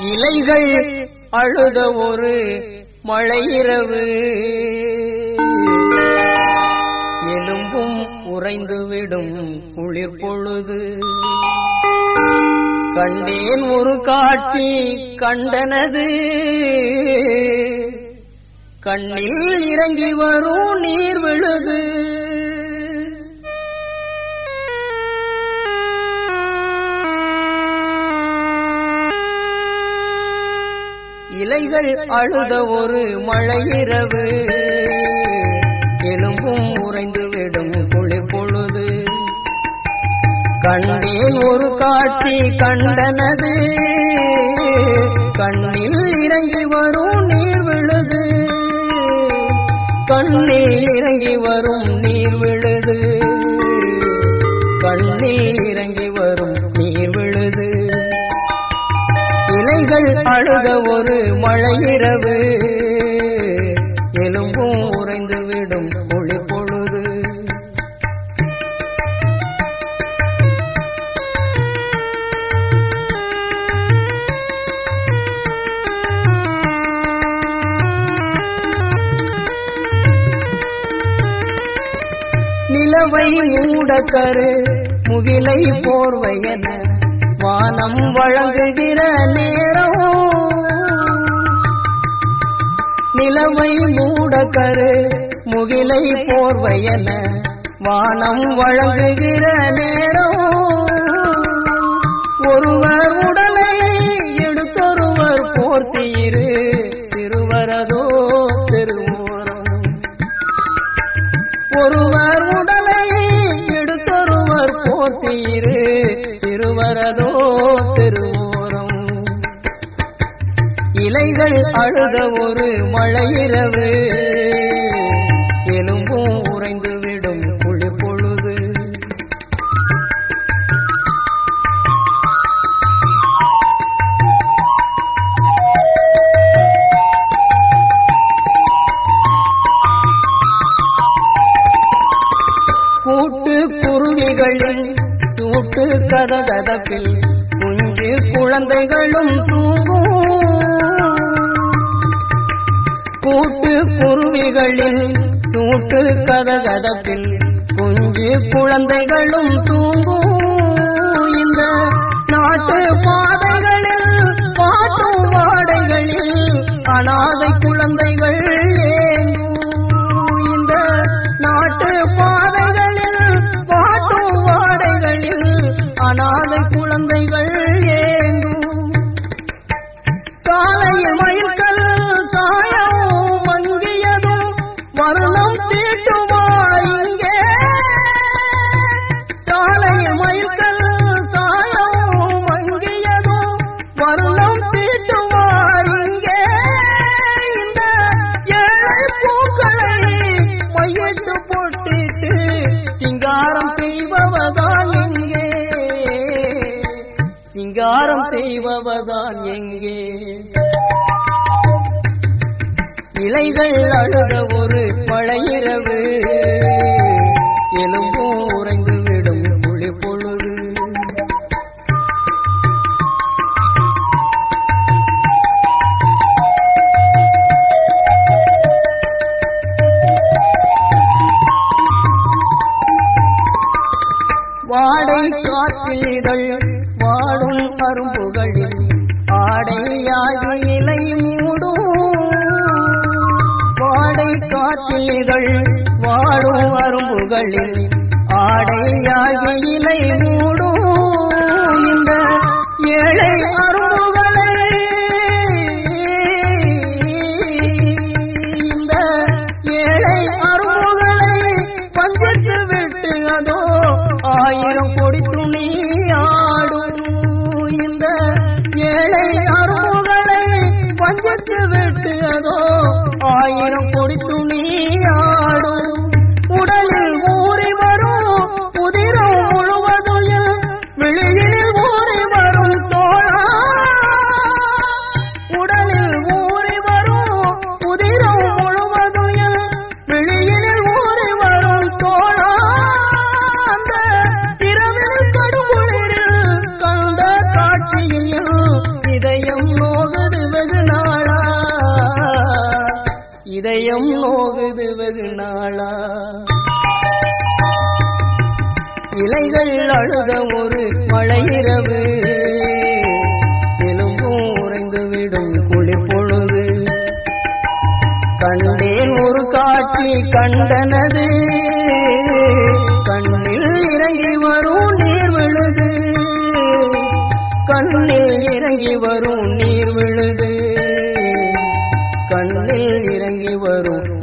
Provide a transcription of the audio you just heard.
இலைகள் அழுத ஒரு மழை இரவு எலும்பும் உறைந்துவிடும் குளிர் பொழுது கண்டேன் ஒரு காட்சி கண்டனது கண்ணில் இறங்கி வரும் நீர் விழுது இலைகள் அழுத ஒரு மழை இரவு எலும்பும் உறைந்து விடும் குளிர் பொழுது கண்டேன் ஒரு காட்சி கண்டனது கண்ணில் இறங்கி வரும் நீர் விழுது கண்ணில் இறங்கி வரும் நீர் விழுது கண்ணில் இறங்கி வரும் நீர் விழுது இலைகள் அழுத ஒரு மழை இரவு எலும்பும் உறைந்து விடும் ஒளி பொழுது நிலவை மூடக்கரு முகிலை போர்வையன வானம் வழங்குகிற நேரம் நிலவை மூடக்கரு முகிலை போர்வையன வானம் வழங்குகிற நேரம் ஒருவர் உடலை எடுத்தொருவர் போர்த்தியிரு சிறுவரதோ திருவோரம் ஒருவர் உடலை எடுத்தொருவர் போர்த்தீரு சிறுவரதோ திருவோரம் இலைகள் அழுத ஒரு மழையிரவு எலும்பும் உறைந்து விடும் குளிர் பொழுது கூட்டு குருவிகளின் சூட்டு கதகதப்பில் குஞ்சு குழந்தைகளும் தூங்கும் கூட்டு குருவிகளின் சூட்டு கதகதப்பில் குஞ்சு குழந்தைகளும் தூங்கும் இந்த நாட்டு பாதைகளில் பாட்டும் வாடைகளில் அனாதை குழந்தைகள் ஏங்கும் இந்த நாட்டு பாதைகளில் பாட்டும் வாடைகளில் அனாதை குழந்தைகள் ஏங்கும் சாலையில் மயில்கள் சாயம் மங்கியதும் வருணம் தீட்டுமா இங்கே சாலையில் மயில்கள் சாயம் மங்கியதும் வருணம் தீட்டுமா இங்கே இந்த ஏழை பூக்களை மையிட்டு போட்டிட்டு சிங்காரம் செய்பவதான் எங்கே சிங்காரம் செய்பவதான் எங்கே இலைகள் அழுத ஒரு மழையிரவு எலும்பும் உறைந்து விடும் குளிர் பொழுது வாடை காற்றிதழ் வாடும் அரும்புகளில் ஆடையாகி இலை மூடும் வாடை காற்றிதழ் வாடும் அரும்புகளில் ஆடையாகி இலை மூடும் இந்த ஏழை அரும்புகளை இந்த ஏழை அரும்புகளை பஞ்சத்து விட்டு அதோ ஆயிரம் கொடி துணி ஆடும் இந்த ஏழை அரும்புகளை பஞ்சத்து விட்டு அதோ ஆயிரம் கொடி துணி ஆடும் உடலில் ஊறி வரும் உதிரம் முழுவதும் இலைகள் அழுத ஒரு மழை இரவு எலும்பும் உறைந்து விடும் குளிர் பொழுது கண்டேன் ஒரு காட்சி கண்டனது கண்ணில் இறங்கி வரும் நீர் விழுது கண்ணில் இறங்கி வரும் நீர் விழுது கண்ணில் இறங்கி வரும்